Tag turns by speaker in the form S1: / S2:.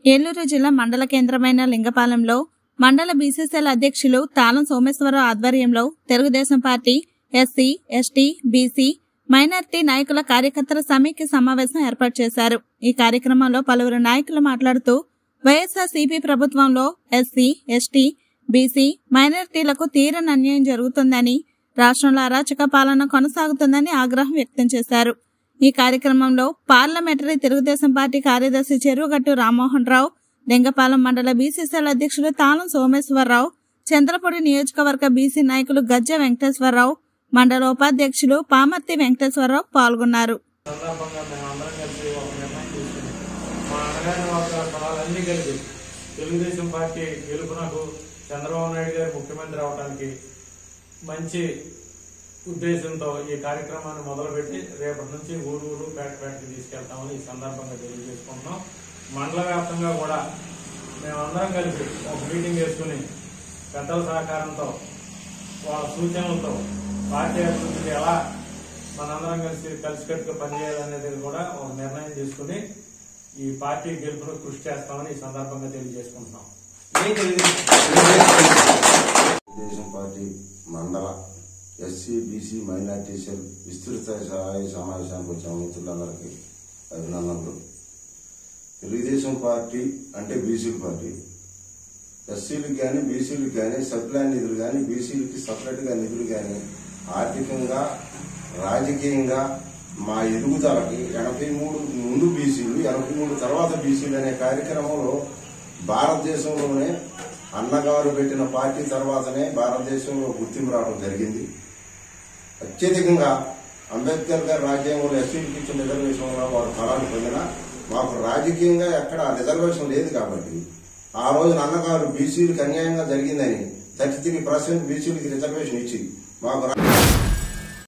S1: ఏలూరు జిల్లా మండల కేంద్రమైన లింగపాలెంలో మండల బీసీసీఎల్ అధ్యక్షులు తాళం సోమేశ్వరరావు ఆధ్వర్యంలో Telugu Desam party SC ST BC minority నాయకుల కార్యకర్తల సమైక్య సమావేశం ఏర్పాటు చేశారు ఈ కార్యక్రమంలో పలువురు నాయకులు మాట్లాడుతూ వైఎస్ఆర్ సిపి ప్రభుత్వంలో ఎస్సీ ఎస్టీ బీసీ మైనార్టీలకు తీరని అన్యాయం జరుగుతుందని రాష్ట్రంలో అరాచక పాలన కొనసాగుతుందని ఆగ్రహం వ్యక్తం చేశారు ఈ కార్యక్రమంలో పార్లమెంటరీ తెలుగుదేశం పార్టీ కార్యదర్శి చెరువుగట్టు రామ్మోహన్ రావు లింగపాలెం మండల బీసీసీఎల్ అధ్యక్షులు తాళం సోమేశ్వరరావు చంద్రపూడి నియోజకవర్గ బీసీ నాయకులు గజ్జ వెంకటేశ్వరరావు మండల ఉపాధ్యక్షులు పామర్తి వెంకటేశ్వరరావు పాల్గొన్నారు
S2: సందర్భంగా మేము అందరం కలిసి ఒక నిర్ణయం తీసుకుని మా అన్నగారి వర్గాల కులాలన్నీ కలిసి తెలుగుదేశం పార్టీ గెలుపునకు చంద్రబాబు నాయుడు గారు ముఖ్యమంత్రి అవడానికి మంచి ఉద్దేశంతో ఈ కార్యక్రమాన్ని మొదలుపెట్టి రేపటి నుంచి ఊరు ఊరు పేట పేటకి తీసుకెళ్తామని ఈ సందర్భంగా తెలియజేసుకుంటున్నాం మండల వ్యాప్తంగా కూడా మేమందరం కలిసి ఒక మీటింగ్ వేసుకుని పెద్దల సహకారంతో వాళ్ళ సూచనలతో పార్టీ అభివృద్ధికి ఎలా మనందరం కలిసి కలిసికట్టుగా పనిచేయాలనేది కూడా ఒక నిర్ణయం తీసుకుని ఈ పార్టీ గెలుపును కృషి చేస్తామని ఈ సందర్భంగా తెలియజేసుకుంటున్నాం
S3: తెలుగుదేశం పార్టీ మండల ఎస్సీ బీసీ మైనార్టీ సెల్ విస్తృత సహాయ సమావేశానికి వచ్చిన మిత్రులందరికీ అభినందనలు తెలుగుదేశం పార్టీ అంటే బీసీల పార్టీ ఎస్సీలకు కానీ బీసీలకు కానీ సబ్ప్లాన్ నిధులు కానీ బీసీలకి సపరేట్గా నిధులు కానీ ఆర్థికంగా రాజకీయంగా మా ఎదుగుదలకి ఎనభై మూడు ముందు బీసీలు ఎనభై మూడు తర్వాత బీసీలు అనే కార్యక్రమంలో భారతదేశంలోనే అన్నగారు పెట్టిన పార్టీ తర్వాతనే భారతదేశంలో గుర్తింపు రావడం జరిగింది అత్యధికంగా అంబేద్కర్ గారు రాజ్యాంగంలో ఎస్సీలకు ఇచ్చిన రిజర్వేషన్లో వారు ఫలాన్ని పొందిన మాకు రాజకీయంగా ఎక్కడ రిజర్వేషన్ లేదు కాబట్టి ఆ రోజున అన్నగారు బీసీలకు అన్యాయంగా జరిగిందని థర్టీ త్రీ పర్సెంట్ బీసీలకి రిజర్వేషన్ ఇచ్చి మాకు రా-